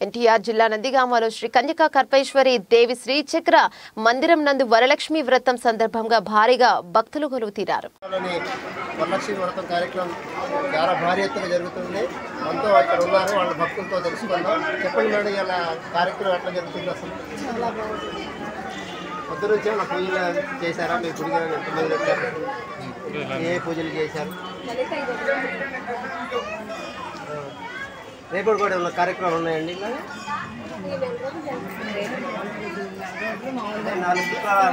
ఎన్టీఆర్ జిల్లా నందిగామలో శ్రీ కన్యకా కల్పేశ్వరి దేవి శ్రీ చక్ర మందిరం నందు వరలక్ష్మి వ్రతం సందర్భంగా భారీగా భక్తులు కొలువు తీరారు లోని వరలక్ష్మి వ్రతం కార్యక్రమం చాలా భారీ ఎత్తున జరుగుతుంది మనతో ఇక్కడ ఉన్నారు వాళ్ళ భక్తులతో తెలుసుకుందాం చెప్పండి మేడం ఇలా కార్యక్రమం ఎట్లా జరుగుతుంది అసలు పొద్దు నుంచి ఏమైనా పూజలు చేశారా మీ గుడిగా ఎంతమంది వచ్చారు ఏ పూజలు చేశారు ఆ. రేపు కూడా ఏమైనా కార్యక్రమాలు ఉన్నాయండి ఇంకా? అదే నాలుగు శుక్రవారాలు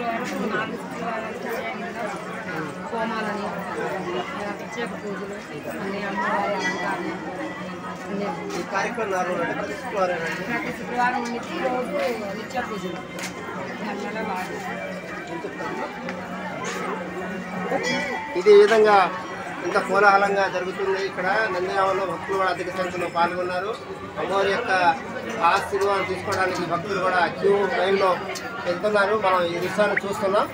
హోమాలని ప్రత్యేక పూజలు అన్ని అమ్మవారి అలంకారం అన్ని ఈ కార్యక్రమం నాలుగు రోజులు ప్రతి శుక్రవారం అండి ప్రతి శుక్రవారం నుంచి రోజు నిత్య పూజలు నెల నెల బాగా ఇది ఈ విధంగా ఇంత కోలాహలంగా జరుగుతుంది ఇక్కడ నందిగామలో భక్తులు కూడా అధిక సంఖ్యలో పాల్గొన్నారు అమ్మవారి యొక్క ఆశీర్వాదం తీసుకోవడానికి భక్తులు కూడా క్యూ లైన్లో వెళ్తున్నారు మనం ఈ దృశ్యాన్ని చూస్తున్నాం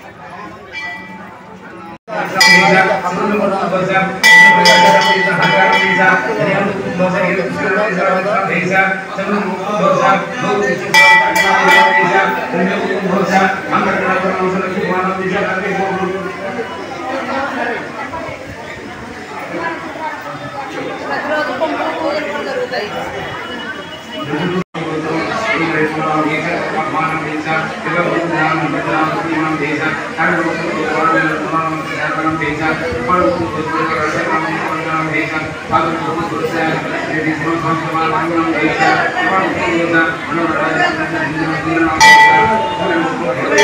ప్రతిరోజు పంపుల పూజలు కూడా జరుగుతాయి దేశ